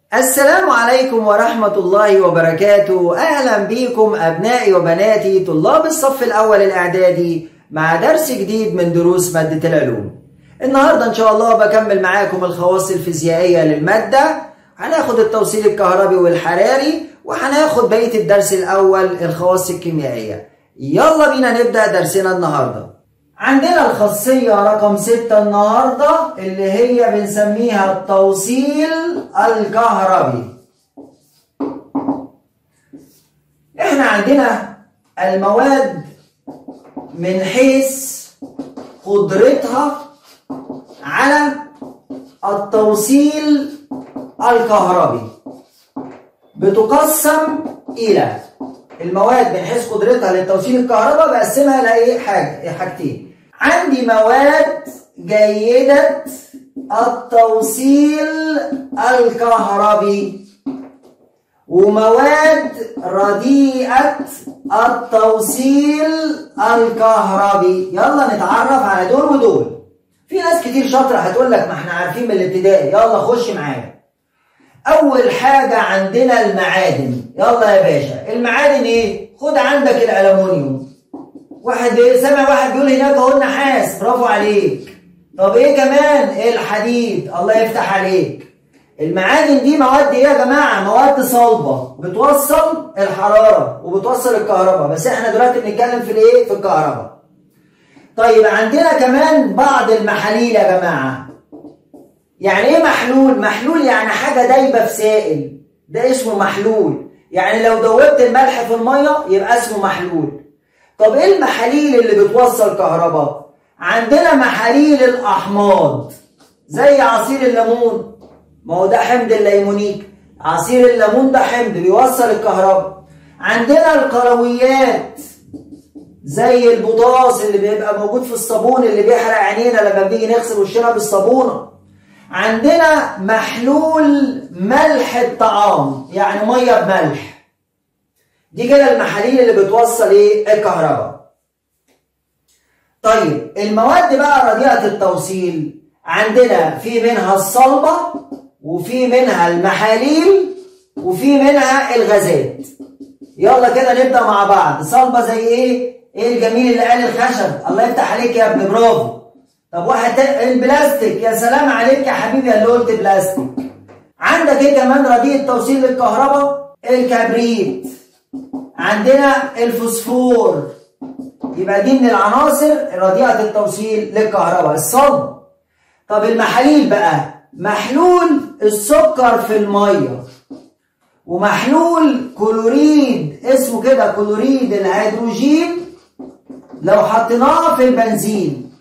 السلام عليكم ورحمة الله وبركاته أهلا بكم أبنائي وبناتي طلاب الصف الأول الإعدادي مع درس جديد من دروس مادة العلوم النهاردة إن شاء الله بكمل معاكم الخواص الفيزيائية للمادة هناخد التوصيل الكهربي والحراري وهناخد بقية الدرس الأول الخواص الكيميائية يلا بينا نبدأ درسنا النهاردة عندنا الخاصية رقم ستة النهاردة اللي هي بنسميها التوصيل الكهربي احنا عندنا المواد من حيث قدرتها على التوصيل الكهربي بتقسم إلى المواد من حيث قدرتها للتوصيل الكهرباء بقسمها لايه حاجه حاجتين عندي مواد جيده التوصيل الكهربي ومواد رديئه التوصيل الكهربي يلا نتعرف على دول ودول في ناس كتير شاطره هتقول لك ما احنا عارفين من الابتدائي يلا خش معايا اول حاجه عندنا المعادن يلا يا باشا المعادن ايه خد عندك الالومنيوم واحد سامع واحد بيقول هناك اهو النحاس برافو عليك طب ايه كمان الحديد الله يفتح عليك المعادن دي مواد ايه يا جماعه مواد صلبه بتوصل الحراره وبتوصل الكهرباء بس احنا دلوقتي بنتكلم في الايه في الكهرباء طيب عندنا كمان بعض المحاليل يا جماعه يعني ايه محلول محلول يعني حاجه دايبه في سائل ده اسمه محلول يعني لو دوبت الملح في الميه يبقى اسمه محلول طب ايه المحاليل اللي بتوصل كهرباء عندنا محاليل الاحماض زي عصير الليمون ما هو ده حمض الليمونيك عصير الليمون ده حمض بيوصل الكهرباء عندنا القرويات زي البوتاص اللي بيبقى موجود في الصابون اللي بيحرق عينينا لما بنيجي نغسل وشنا بالصابونه عندنا محلول ملح الطعام يعني ميه بملح دي كده المحاليل اللي بتوصل ايه الكهرباء طيب المواد بقى رديئه التوصيل عندنا في منها الصلبه وفي منها المحاليل وفي منها الغازات يلا كده نبدا مع بعض صلبه زي ايه ايه الجميل اللي قال الخشب الله يفتح عليك يا ابني برافو طب واحد تاني البلاستيك يا سلام عليك يا حبيبي اللي قلت بلاستيك عندك ايه كمان رديء توصيل للكهرباء الكبريت عندنا الفوسفور يبقى دي من العناصر رديئه التوصيل للكهرباء الصلب طب المحاليل بقى محلول السكر في الميه ومحلول كلوريد اسمه كده كلوريد الهيدروجين لو حطيناه في البنزين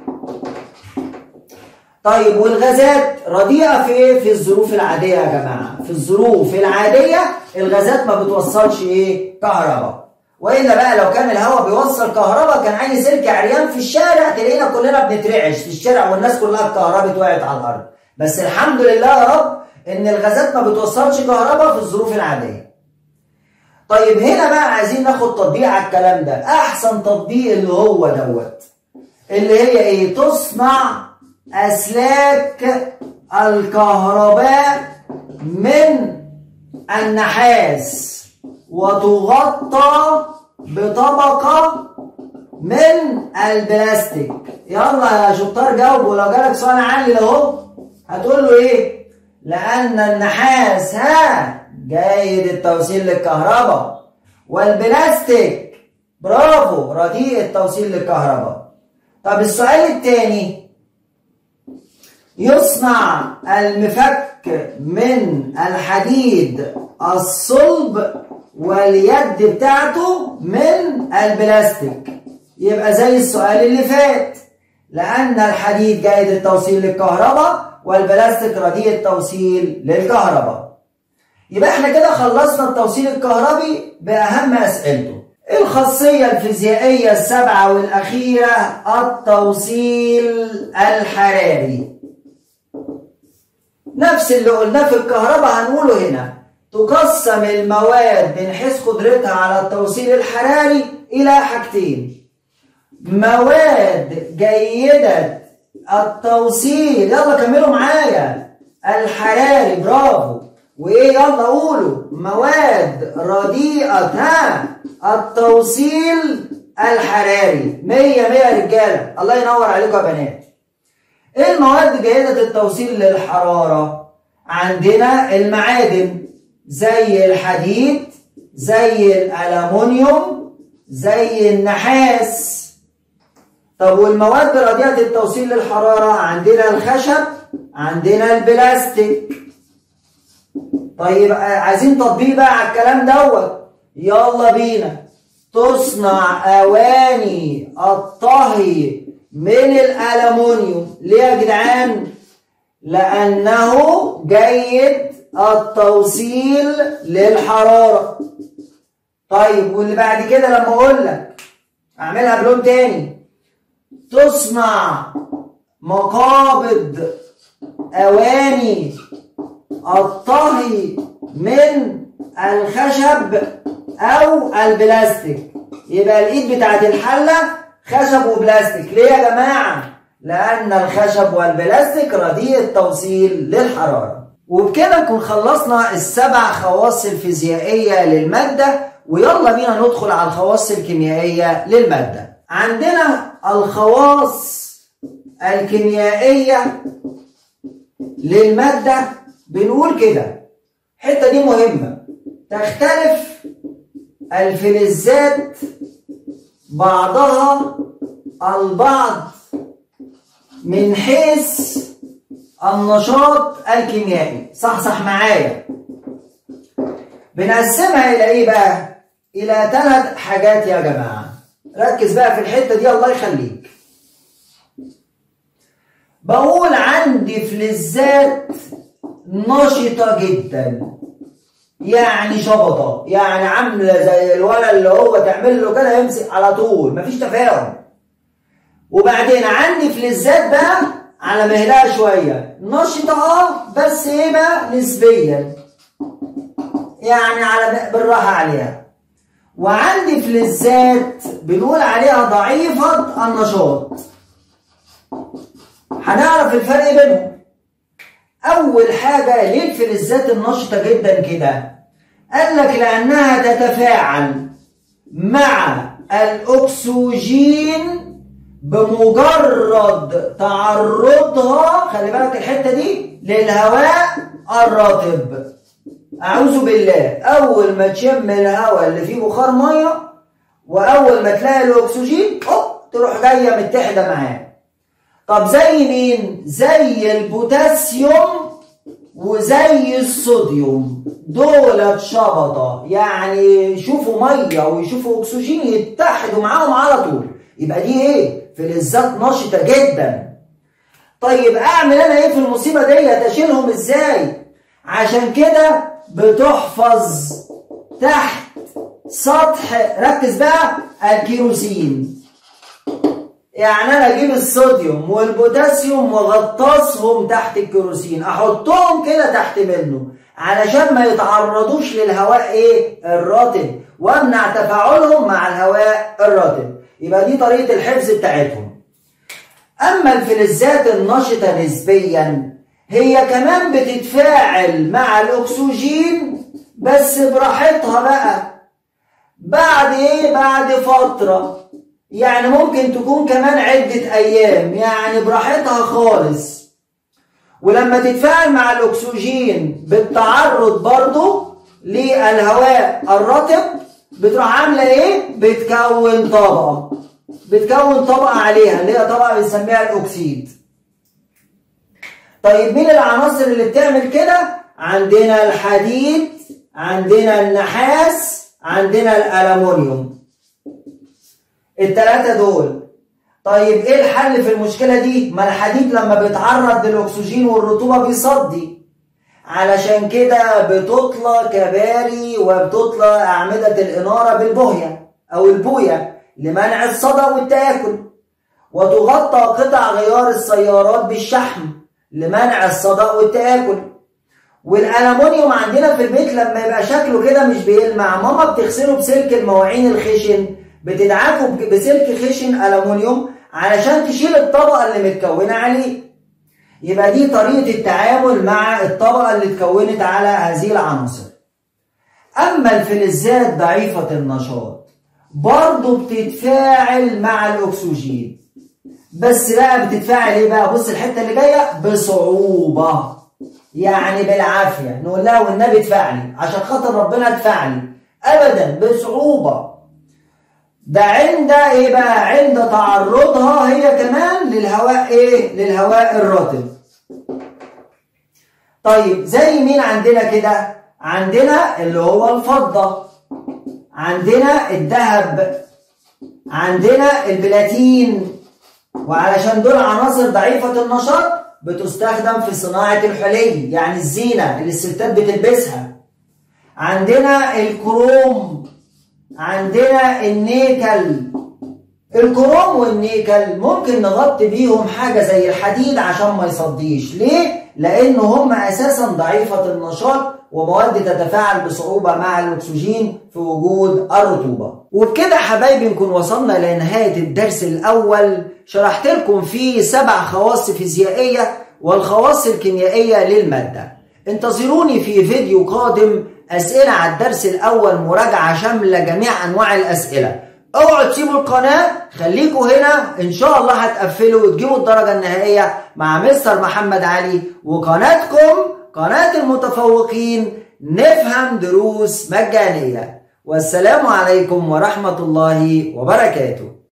طيب والغازات رديئه في ايه؟ في الظروف العاديه يا جماعه، في الظروف العاديه الغازات ما بتوصلش ايه؟ كهرباء. والا بقى لو كان الهواء بيوصل كهرباء كان عايز يركع عريان في الشارع تلاقينا كلنا بنترعش في الشارع والناس كلها اتكهربت وقعت على الارض. بس الحمد لله يا رب ان الغازات ما بتوصلش كهرباء في الظروف العاديه. طيب هنا بقى عايزين ناخد تطبيق على الكلام ده، احسن تطبيق اللي هو دوت. اللي هي ايه؟ تصنع أسلاك الكهرباء من النحاس وتغطى بطبقة من البلاستيك يلا يا شطار جاوبوا لو جالك سؤال علي اهو هتقول له ايه لأن النحاس ها جيد التوصيل للكهرباء والبلاستيك برافو رديء التوصيل للكهرباء طب السؤال الثاني يصنع المفك من الحديد الصلب واليد بتاعته من البلاستيك يبقى زي السؤال اللي فات لأن الحديد جيد التوصيل للكهرباء والبلاستيك رديء التوصيل للكهرباء يبقى احنا كده خلصنا التوصيل الكهربي بأهم أسئلته الخاصية الفيزيائية السابعة والأخيرة التوصيل الحراري نفس اللي قلناه في الكهرباء هنقوله هنا تقسم المواد من حيث قدرتها على التوصيل الحراري إلى حاجتين مواد جيدة التوصيل يلا كملوا معايا الحراري برافو وايه يلا قولوا مواد رديئة ها التوصيل الحراري مية مية رجالة الله ينور عليكم يا بنات ايه المواد جيدة التوصيل للحرارة عندنا المعادن زي الحديد زي الألمونيوم زي النحاس طب والمواد رديئة التوصيل للحرارة عندنا الخشب عندنا البلاستيك طيب عايزين تطبيق بقى على الكلام دوت يلا بينا تصنع أواني الطهي من الألمونيوم ليه يا جدعان؟ لأنه جيد التوصيل للحرارة طيب واللي بعد كده لما أقول لك أعملها بلون تاني تصنع مقابض أواني الطهي من الخشب أو البلاستيك يبقى الإيد بتاعت الحلة خشب وبلاستيك ليه يا جماعة؟ لأن الخشب والبلاستيك رديء التوصيل للحرارة وبكده نكون خلصنا السبع خواص الفيزيائية للمادة ويلا بينا ندخل على الخواص الكيميائية للمادة عندنا الخواص الكيميائية للمادة بنقول كده الحتة دي مهمة تختلف الفلزات بعضها البعض من حيث النشاط الكيميائي صح صح معايا بنقسمها الى ايه بقى الى ثلاث حاجات يا جماعه ركز بقى في الحته دي الله يخليك بقول عندي فلزات نشطه جدا يعني شبطه يعني عامله زي الولد اللي هو تعمل له كده يمسك على طول مفيش تفاهم وبعدين عندي فلزات بقى على مهلها شويه نشطه اه بس ايه بقى نسبيا يعني على بالراحه عليها وعندي فلزات بنقول عليها ضعيفه النشاط هنعرف الفرق بينهم اول حاجه ليه الفلزات النشطه جدا كده قال لك لانها تتفاعل مع الاكسجين بمجرد تعرضها خلي بالك الحته دي للهواء الرطب اعوذ بالله اول ما تشم الهواء اللي فيه بخار ميه واول ما تلاقي الاكسجين هوب تروح جايه متحده معاه طب زي مين زي البوتاسيوم وزي الصوديوم دول شبطه يعني يشوفوا ميه ويشوفوا اكسجين يتحدوا معاهم على طول يبقى دي ايه فلزات نشطه جدا طيب اعمل انا ايه في المصيبه ديت اشيلهم ازاي عشان كده بتحفظ تحت سطح ركز بقى الكيروسين يعني انا اجيب الصوديوم والبوتاسيوم واغطسهم تحت الكيروسين احطهم كده تحت منه علشان ما يتعرضوش للهواء ايه الرطب وامنع تفاعلهم مع الهواء الرطب يبقى دي طريقه الحفظ بتاعتهم اما الفلزات النشطه نسبيا هي كمان بتتفاعل مع الاكسجين بس براحتها بقى بعد ايه بعد فتره يعني ممكن تكون كمان عدة أيام يعني براحتها خالص ولما تتفاعل مع الأكسجين بالتعرض برضو للهواء الرطب بتروح عاملة إيه؟ بتكون طبقة بتكون طبقة عليها اللي هي طبقة بنسميها الأكسيد طيب مين العناصر اللي بتعمل كده؟ عندنا الحديد عندنا النحاس عندنا الألمونيوم التلاتة دول طيب ايه الحل في المشكلة دي؟ ما الحديد لما بيتعرض للأكسجين والرطوبة بيصدي علشان كده بتطلى كباري وبتطلى أعمدة الإنارة بالبهية أو البوية لمنع الصدى والتآكل وتغطى قطع غيار السيارات بالشحم لمنع الصدى والتآكل والألمونيوم عندنا في البيت لما يبقى شكله كده مش بيلمع ماما بتغسله بسلك المواعين الخشن بتدعكه بسلك خشن ألمونيوم علشان تشيل الطبقة اللي متكونة عليه يبقى دي طريقة التعامل مع الطبقة اللي اتكونت على هذه العناصر أما الفلزات ضعيفة النشاط برضه بتتفاعل مع الأكسجين بس بقى بتتفاعل ايه بقى بص الحتة اللي جاية بصعوبة يعني بالعافية نقول لها والنبي اتفاعلي عشان خاطر ربنا اتفاعلي أبدا بصعوبة ده عند ايه بقى عند تعرضها هي كمان للهواء ايه للهواء الرطب طيب زي مين عندنا كده عندنا اللي هو الفضة عندنا الذهب عندنا البلاتين وعلشان دول عناصر ضعيفة النشاط بتستخدم في صناعة الحلي يعني الزينة اللي الستات بتلبسها عندنا الكروم عندنا النيكل الكروم والنيكل ممكن نغطي بيهم حاجة زي الحديد عشان ما يصديش ليه؟ لأن هم أساسا ضعيفة النشاط ومواد تتفاعل بصعوبة مع الأكسجين في وجود الرطوبة وبكده حبايبي نكون وصلنا لنهاية الدرس الأول شرحت لكم فيه سبع خواص فيزيائية والخواص الكيميائية للمادة انتظروني في فيديو قادم أسئلة على الدرس الأول مراجعة شاملة جميع أنواع الأسئلة اوعوا تسيبوا القناة خليكوا هنا ان شاء الله هتقفلوا وتجيبوا الدرجة النهائية مع مستر محمد علي وقناتكم قناة المتفوقين نفهم دروس مجانية والسلام عليكم ورحمة الله وبركاته